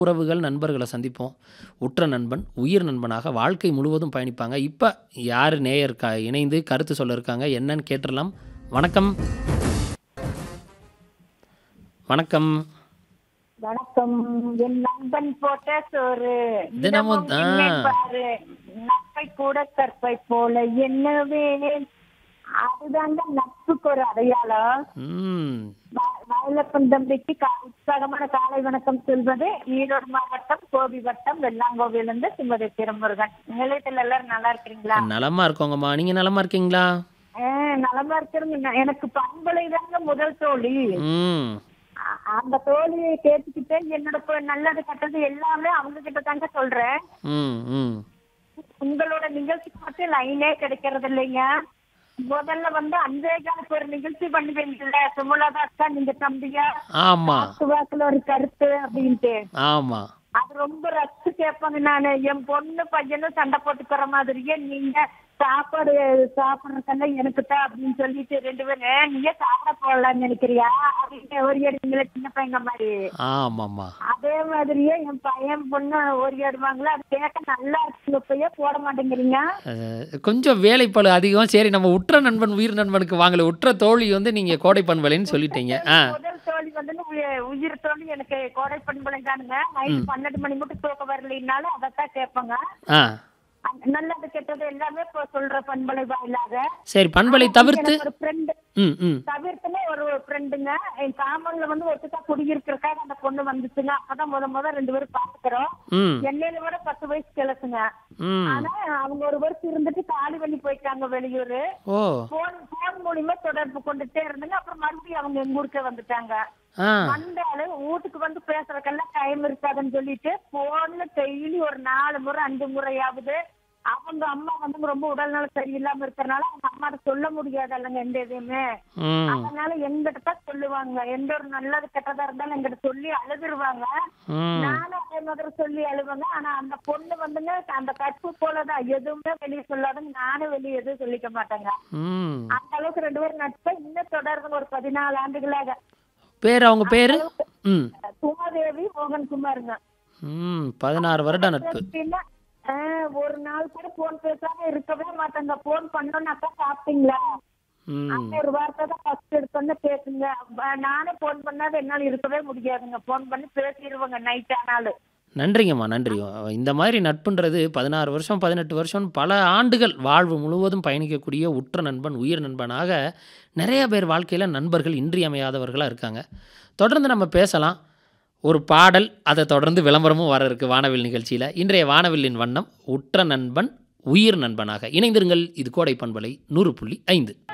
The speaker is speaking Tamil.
உறவுகள், நண்பர்கள சந்திப்போம். உற்ற நண்பன், உயிர் நண்பனாக வாழ்க்கை முழுவதும் பயணிப்பாங்க. இப்ப யாரு நேயர் க இணைந்து கருத்து சொல்ல இருக்காங்க? என்னன்னு கேட்டுறலாம். வணக்கம். வணக்கம். வணக்கம். என் நண்பன் போட்ட சோறு. தினமும் தினமும் ஆ. தின்னேன் பாரு. நட்பை கூட கற்பை போல எண்ணவே. அதுதாங்க நட்புக்கு ஒரு அடையாளம். ம். வ- வயலப்பன் தம்பிக்கு கா- உற்சாகமான காலை வணக்கம் சொல்வது ஈரோடு மாவட்டம் கோபி வட்டம் வெள்ளாங்கோவிலிருந்து சுமதி திருமுருகன் நிலையத்தில் எல்லாரும் நல்லா இருக்கிறீங்களா நலமா இருக்கோங்கம்மா. நீங்க நலமா இருக்கீங்களா? ஆ, நலமா இருக்கிறது எனக்கு பண்பலை தாங்க முதல் தோழி ம். அ- அந்த தோழியை கேட்டுக்கிட்டு என்னோட ப- நல்லது கெட்டது எல்லாமே அவங்க கிட்ட தாங்க சொல்றேன் ம். ம். உங்களோட நிகழ்ச்சிக்கு மட்டும் லைனே கிடைக்கிறது இல்லைங்க முதல்ல வந்து அஞ்சே காலுக்கு ஒரு நிகழ்ச்சி பண்ணுவீங்கல்ல சுமலதா அக்கா நீங்க தம்பியா ஆமா. வாக்கு வாக்குல ஒரு கருத்து அப்படின்ட்டு ஆமா. அது ரொம்ப ரசிச்சு கேட்பாங்க நானு என் பொண்ணு பையனும் சண்டை போட்டுக்கிற மாதிரியே நீங்க சாப்பாடு சாப்பிடுறதெல்லாம் எனக்கு தான் அப்படின்னு சொல்லிட்டு ரெண்டு பேரும் நீயே சாப்பிட போடலாம்னு நினைக்கிறியா அப்படின்னு ஒரு ஏடுங்களா சின்ன பையங்க மாதிரி ஆமாம்மா. அதே மாதிரியே என் பையன் பொண்ணு ஒரு ஏடுவாங்களா அது கேட்க நல்லா இருக்கு இப்பயே போட மாட்டேங்கிறீங்க அஹ், கொஞ்சம் வேலைப்பளு அதிகம். சரி நம்ம உற்ற நண்பன், உயிர் நண்பனுக்கு வாங்கல. உற்ற தோழி வந்து நீங்க கோடை பண்பலைன்னு சொல்லிட்டீங்க. ஆ. முதல் தோழி வந்து உய- உயிர் தோழி எனக்கு கோடை பண்பலை தானுங்க நைட் பன்னெண்டு மணி மட்டும் தூக்கம் வரலைனாலும் அதைத்தான் கேட்பாங்க ஆ. அந்த நல்லது கெட்டது எல்லாமே இப்போ சொல்ற பண்பலை வாயிலாக சரி பண்பலை தவிர்த்து எனக்கு ஒரு ஃப்ரெண்டு ம் ம் தவிர்த்துமே ஒரு ஃப்ரெண்டுங்க என் காமன்ல வந்து ஒட்டுக்கா குடியிருக்கிறக்காக அந்த பொண்ணு வந்துச்சுங்க அப்பதான் முத முத ரெண்டு பேரும் பாத்துக்கிறோம் ம் என்னையில விட பத்து வயசு கிழக்குங்க ம் ஆனா அவங்க ஒரு வருஷம் இருந்துட்டு காலி பண்ணி போயிட்டாங்க வெளியூர் ஓ போன் போன் மூலியமா தொடர்பு கொண்டுட்டே இருந்தாங்க அப்புறம் மறுபடியும் அவங்க எங்க ஊருக்கே வந்துட்டாங்க ஆ வந்தாலும் வீட்டுக்கு வந்து பேசுறதுக்கெல்லாம் டைம் இருக்காதுன்னு சொல்லிட்டு போன்ல டெய்லி ஒரு நாலு முறை அஞ்சு முறையாவது அவங்க அம்மா வந்து ரொம்ப உடல்நல சரியில்லாம இருக்கறனால அவங்க அம்மாட்ட சொல்ல முடியாது அல்லங்க எந்த எதையுமே ம் அதனால எங்கிட்ட தான் சொல்லுவாங்க எந்த ஒரு நல்லது கெட்டதா இருந்தாலும் எங்கிட்ட சொல்லி அழுதுருவாங்க ம் நானும் அதே மாதிரி சொல்லி அழுவாங்க ஆனா அந்த பொண்ணு வந்துங்க அந்த கற்பு போலதான் எதுவுமே வெளியே சொல்லாதுங்க நானும் வெளியே எதுவும் சொல்லிக்க மாட்டேங்க ம் அந்த அளவுக்கு ரெண்டு பேரும் நட்பை இன்னும் தொடர்ந்து ஒரு பதினாலு ஆண்டுகளாக பேர் அவங்க பேரு ம் உமாதேவி மோகன்குமாருங்க ம் பதினாறு வருட நட்பு எப்படின்னா, ஆஹ், ஒரு நாள் கூட போன் பேசாம இருக்கவே மாட்டாங்க போன் பண்ணோம்னாக்கா சாப்பிட்டீங்களா ம் அந்த ஒரு வார்த்தை தான் ஃபர்ஸ்ட் எடுத்தோன்னு பேசுங்க ப- நானே போன் பண்ணாத என்னால இருக்கவே முடியாதுங்க போன் பண்ணி பேசிடுவாங்க நைட் ஆனாலும் நன்றிங்கம்மா நன்றி இந்த மாதிரி நட்புன்றது பதினாறு வருஷம் பதினெட்டு வருஷம் பல ஆண்டுகள் வாழ்வு முழுவதும் பயணிக்கக்கூடிய உற்ற நண்பன் உயிர் நண்பனாக நிறைய பேர் வாழ்க்கையில் நண்பர்கள் இன்றியமையாதவர்களாக இருக்காங்க தொடர்ந்து நம்ம பேசலாம் ஒரு பாடல் அதை தொடர்ந்து விளம்பரமும் வர இருக்கு வானவில் நிகழ்ச்சியில் இன்றைய வானவில்லின் வண்ணம் உற்ற நண்பன் உயிர் நண்பனாக இணைந்திருங்கள் இது கோடை பண்பலை நூறு புள்ளி ஐந்து